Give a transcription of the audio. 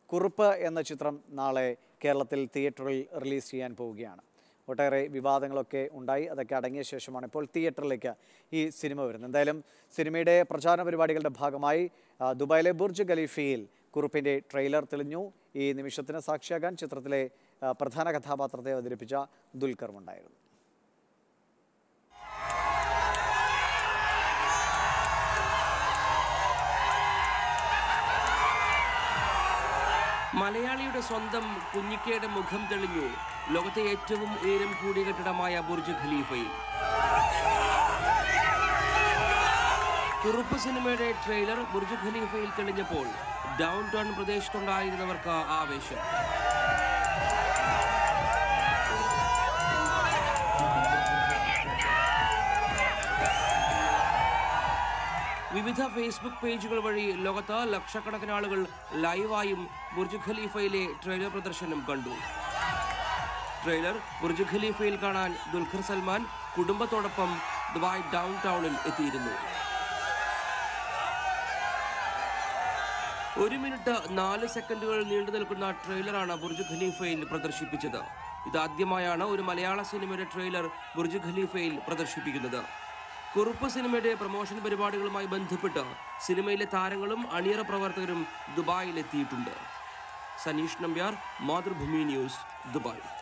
കുറുപ്പ് എന്ന ചിത്രം നാളെ കേരളത്തിൽ തിയേറ്ററിൽ റിലീസ് ചെയ്യാൻ പോവുകയാണ് ഒട്ടേറെ വിവാദങ്ങളൊക്കെ ഉണ്ടായി അതൊക്കെ അടങ്ങിയ ശേഷമാണ് ഇപ്പോൾ തിയേറ്ററിലേക്ക് ഈ സിനിമ വരുന്നത് എന്തായാലും സിനിമയുടെ പ്രചാരണ പരിപാടികളുടെ ഭാഗമായി ആ, ദുബായിലെ ബുർജ് ഖലീഫയിൽ കുറുപ്പിൻ്റെ ട്രെയിലർ തെളിഞ്ഞു ഈ നിമിഷത്തിന് സാക്ഷിയാകാൻ ചിത്രത്തിലെ ആ, പ്രധാന കഥാപാത്രത്തെ അവതരിപ്പിച്ച ദുൽഖർ ഉണ്ടായിരുന്നു മലയാളിയുടെ സ്വന്തം കുഞ്ഞിക്കയുടെ മുഖം തെളിഞ്ഞു ലോകത്തെ ഏറ്റവും ഉയരം കൂടിയ കെട്ടിടമായ ബുർജ് ഖലീഫയിൽ കുറുപ്പ് സിനിമയുടെ ട്രെയിലർ ബുർജ് ഖലീഫയിൽ തെളിഞ്ഞപ്പോൾ ഡൗൺ ടൗൺ പ്രദേശത്തുണ്ടായിരുന്നവർക്ക് ആവേശം വിവിധ ഫേസ്ബുക്ക് പേജുകൾ വഴി ലോകത്ത് ലക്ഷക്കണക്കിന് ആളുകൾ ലൈവായും ബുർജ് ഖലീഫയിലെ ട്രെയിലർ പ്രദർശനം കണ്ടു ട്രെയിലർ ബുർജ് ഖലീഫയിൽ കാണാൻ ദുൽഖർ സൽമാൻ കുടുംബത്തോടൊപ്പം ദുബായ് ഡൗൺ ടൗണിൽ എത്തിയിരുന്നു ഒരു മിനിറ്റ് നാല് സെക്കൻഡുകൾ നീണ്ടു നിൽക്കുന്ന ട്രെയിലറാണ് ബുർജ് ഖലീഫയിൽ പ്രദർശിപ്പിച്ചത് ഇതാദ്യമായാണ് ഒരു മലയാള സിനിമയുടെ ട്രെയിലർ ബുർജ് ഖലീഫയിൽ പ്രദർശിപ്പിക്കുന്നത് കുറുപ്പ് സിനിമയുടെ പ്രൊമോഷൻ പരിപാടികളുമായി ബന്ധപ്പെട്ട് സിനിമയിലെ താരങ്ങളും അണിയറ പ്രവർത്തകരും ദുബായിൽ എത്തിയിട്ടുണ്ട് സനീഷ് നമ്പ്യാർ മാതൃഭൂമി ന്യൂസ് ദുബായ്